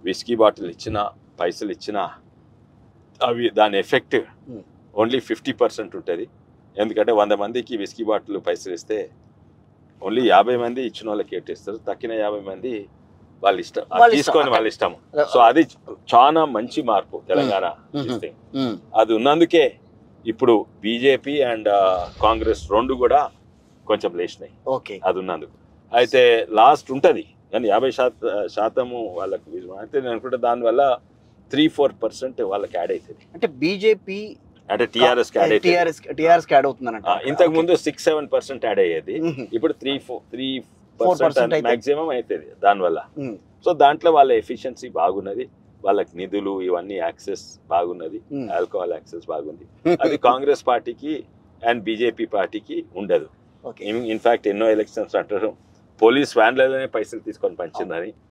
Whisky bottle ఇచ్చినా పైసలు ఇచ్చినా అవి దాని effect Hmm. Only fifty percent ఉంటుంది ఎందుకంటే వంద మందికి విస్కీ బాటిల్ పైసలు ఇస్తే ఓన్లీ యాభై మంది ఇచ్చిన వాళ్ళకి ఎట్టేస్తారు తక్కిన యాభై మంది వాళ్ళ ఇష్టం అది వాళ్ళ ఇష్టం. తీసుకొని వాళ్ళ ఇష్టం సో అది చాలా మంచి మార్పు తెలంగాణ Hmm. ఇస్తే. ఉమ్, అది ఉన్నందుకే ఇప్పుడు బీజేపీ అండ్ కాంగ్రెస్ రెండు కూడా కొంచెం లేచినాయి ఓకే అది ఉన్నందుకు అయితే లాస్ట్ ఉంటుంది కానీ యాభై శాత శాతము వాళ్ళకి విజయం. అయితే నేను అనుకుంటే దానివల్ల త్రీ ఫోర్ పర్సెంట్ వాళ్ళకి యాడ్ అవుతుంది అంటే బీజేపీ అంటే టీఆర్ఎస్ యాడ్ అవుతుంది టీఆర్ఎస్ టీఆర్ఎస్ యాడ్ అవుతుందన్నట్టు ఆ, ఇంతకు ముందు సిక్స్ సెవెన్ పర్సెంట్ యాడ్ అయ్యేది ఉమ్, ఇప్పుడు త్రీ ఫోర్ త్రీ 4% పర్సెంట్ అయితే- మాక్సిమం అవుతుంది దానివల్ల ఉమ్, సో దాంట్లో వాళ్ళ ఎఫిషియన్సీ బాగున్నది వాళ్ళకి నిధులు ఇవన్నీ యాక్సెస్ బాగున్నది ఉమ్. ఆల్కహాల్ యాక్సెస్ బాగుంది అది కాంగ్రెస్ పార్టీకి అండ్ బీజేపీ పార్టీకి ఉండదు ఓకే ఇన్ఫాక్ట్ ఎన్నో ఎలక్షన్స్ అంటారు పోలీస్ వ్యాన్లలోనే పైసలు తీసుకొని పంచిందని